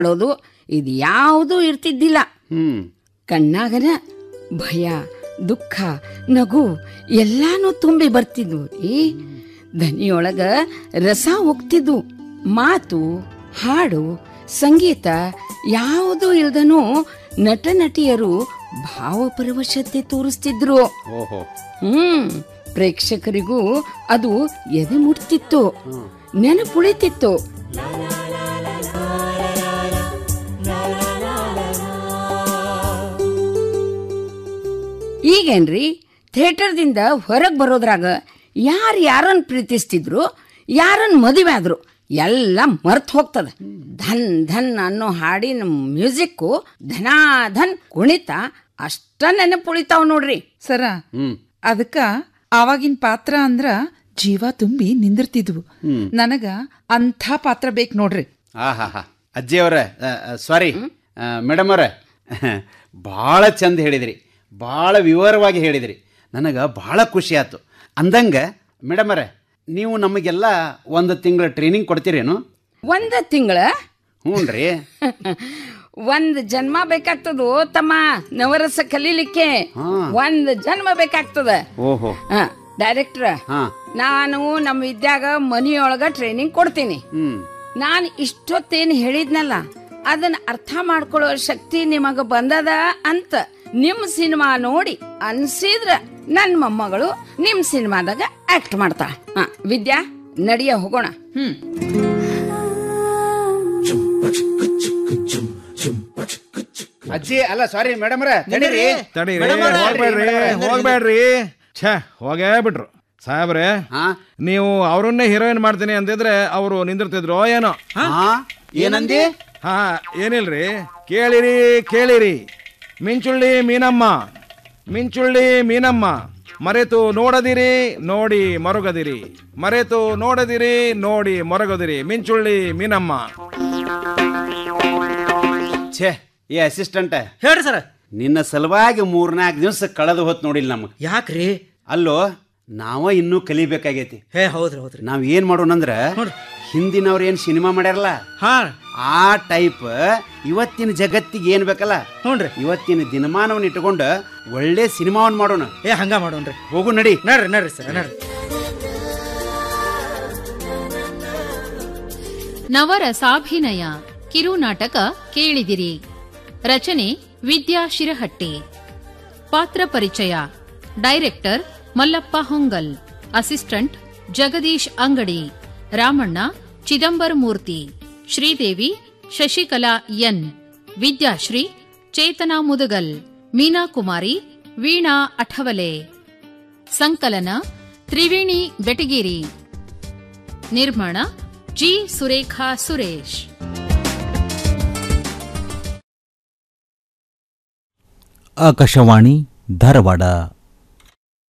ಮಾಡೋದು ಇದು ಯಾವುದೂ ಇರ್ತಿದ್ದಿಲ್ಲ ಹ್ಮ್ ಕಣ್ಣಾಗನ ಭಯ ದುಃಖ ನಗು ಎಲ್ಲಾನು ತುಂಬಿ ಬರ್ತಿದ್ವು ರೀ ದನಿಯೊಳಗ ರಸ ಹೋಗ್ತಿದ್ವು ಮಾತು ಹಾಡು ಸಂಗೀತ ಯಾವುದೂ ಇಲ್ದನೂ ನಟ ನಟಿಯರು ಭಾವಪರವಶತೆ ತೋರಿಸ್ತಿದ್ರು ಓಹೋ ಹ್ಮ್ ಪ್ರೇಕ್ಷಕರಿಗೂ ಅದು ಎದೆ ಮುಟ್ತಿತ್ತು ನೆನಪುಳಿತಿತ್ತು ಈಗೇನ್ರಿ ಥಿಯೇಟರ್ದಿಂದ ಹೊರಗೆ ಬರೋದ್ರಾಗ ಯಾರು ಯಾರನ್ನ ಪ್ರೀತಿಸ್ತಿದ್ರು ಯಾರನ್ನ ಮದುವೆ ಆದ್ರು ಎಲ್ಲ ಮರ್ತ್ ಹೋಗ್ತದ ಧನ್ ಧನ್ ಅನ್ನೋ ಹಾಡಿನ ಮ್ಯೂಸಿಕ್ಕು ಧನಾಧನ್ ಕುಣಿತ ಅಷ್ಟ ನೆನಪುಳಿತಾವ್ ನೋಡ್ರಿ ಸರ ಹ್ಮ್ ಅದಕ್ಕ ಆವಾಗಿನ ಪಾತ್ರ ಅಂದ್ರ ಜೀವ ತುಂಬಿ ನಿಂದಿರ್ತಿದ್ವು ನನಗ ಅಂಥ ಪಾತ್ರ ಬೇಕು ನೋಡ್ರಿ ಆಹಾ ಹಾ ಅಜ್ಜಿಯವರ ಸಾರಿ ಮೇಡಮ್ ಅವರ ಭಾಳ ಚಂದ ಹೇಳಿದ್ರಿ ಭಾಳ ವಿವರವಾಗಿ ಹೇಳಿದ್ರಿ ನನಗೆ ಭಾಳ ಖುಷಿ ಆಯ್ತು ಅಂದಂಗೆ ಮೇಡಮ್ ಅವರೇ ನೀವು ನಮಗೆಲ್ಲ ಒಂದು ತಿಂಗಳ ಟ್ರೈನಿಂಗ್ ಕೊಡ್ತೀರೇನು ಒಂದ ತಿಂಗಳ ಹ್ಞೂ ರೀ ಒಂದ್ ಜನ್ಮ ಬೇಕಾಗ್ತದ ತಮ್ಮ ನವರಸ ಕಲೀಲಿಕ್ಕೆ ಒಂದ್ ಜನ್ಮ ಬೇಕಾಗ್ತದ ಓಹೋ ಡೈರೆಕ್ಟ್ರ ಹಾಂ ನಾನು ನಮ್ಮ ವಿದ್ಯಾಗ ಮನಿಯೊಳಗ ಟ್ರೈನಿಂಗ್ ಕೊಡ್ತೀನಿ ಹ್ಞೂ ನಾನು ಇಷ್ಟೊತ್ತೇನು ಹೇಳಿದ್ನಲ್ಲ ಅದನ್ನ ಅರ್ಥ ಮಾಡ್ಕೊಳ್ಳೋ ಶಕ್ತಿ ನಿಮಗ ಬಂದದ ಅಂತ ನಿಮ್ ಸಿನಿಮಾ ನೋಡಿ ಅನ್ಸಿದ್ರ ನನ್ ಮೊಮ್ಮಗಳು ನಿಮ್ ಸಿನಿಮಾದಾಗ ಆಕ್ಟ್ ಮಾಡ್ತಾಳ ಹ, ವಿದ್ಯಾ ನಡಿಯ ಹೋಗೋಣ ಹ್ಮ್ ಅಜ್ಜಿ ಅಲ್ಲ ಸಾರಿ ಮೇಡಮ್ ಅವರೇ ತಡೀರಿ ತಡೀರಿ ಹೋಗ್ಬೇಡ್ರಿ ಹೋಗ್ಬೇಡ್ರಿ ಛೇ ಹೋಗೇ ಬಿಟ್ರು ಸಾಹೇಬ್ರೆ ಹಾಂ ನೀವು ಅವ್ರನ್ನೇ ಹೀರೋಯಿನ್ ಮಾಡ್ತೀನಿ ಅಂತಿದ್ರೆ ಅವರು ನಿಂದಿರ್ತಿದ್ರು ಏನೋ ಹಾಂ ಏನಂದಿ ಹಾ ಏನಿಲ್ರಿ ಕೇಳಿರಿ ಕೇಳಿರಿ ಮಿಂಚುಳ್ಳಿ ಮೀನಮ್ಮ ಮಿಂಚುಳ್ಳಿ ಮೀನಮ್ಮ ಮರೆತು ನೋಡದಿರಿ ನೋಡಿ ಮರುಗದಿರಿ ಮರೆತು ನೋಡದಿರಿ ನೋಡಿ ಮರುಗದಿರಿ ಮಿಂಚುಳ್ಳಿ ಮೀನಮ್ಮ ಛೇ ಏ ಅಸಿಸ್ಟೆಂಟ್ ಹೇಳ್ರಿ ಸರ್ ನಿನ್ನ ಸಲುವಾಗಿ ಮೂರ್ನಾಲ್ಕು ದಿವಸ ಕಳೆದು ಹೊತ್ತು ನೋಡಿಲ್ಲ ನಮಗೆ ಯಾಕ್ರಿ ಅಲ್ಲೋ ನಾವ ಇನ್ನೂ ಕಲಿಬೇಕಾಗೈತಿ ಹೇ ಹೌದ್ರಿ ಹೌದ್ರಿ ನಾವ್ ಏನ್ ಮಾಡೋಣಂದ್ರ ಹಿಂದಿನವ್ರು ಏನ್ ಸಿನಿಮಾ ಮಾಡ್ಯಾರಲ್ಲ ಹಾ ಆ ಟೈಪ್ ಇವತ್ತಿನ ಜಗತ್ತಿಗೆ ಏನ್ ಬೇಕಲ್ಲ ಹ್ಞೂನ್ರಿ ಇವತ್ತಿನ ದಿನಮಾನವನ್ನ ಇಟ್ಕೊಂಡು ಒಳ್ಳೆ ಸಿನಿಮಾವನ್ನ ಮಾಡೋಣ ಏ ಹಂಗ ಮಾಡೋಣ್ರಿ ಹೋಗು ನಡಿ ನಡ್ರಿ ನಡ್ರಿ ಸರ್ ನಡ್ರಿ ನವರಸಾಭಿನಯ ಕಿರುನಾಟಕ ಕೇಳಿದಿರಿ ರಚನೆ ವಿದ್ಯಾ ಶಿರಹಟ್ಟಿ ಪಾತ್ರ ಪರಿಚಯ director Mallappa Hongal assistant Jagadish Angadi Ramanna Chidambara Murthy Sridevi Shashikala N Vidyashree Chetana Mudagal Meena Kumari Veena Athavale ಸಂಕಲನ ತ್ರಿವೇಣಿ ಬೆಟಗೇರಿ ನಿರ್ಮಾಣ ಜಿ ಸುರೇಖಾ ಸುರೇಶ್ ಆಕಾಶವಾಣಿ ಧಾರವಾಡ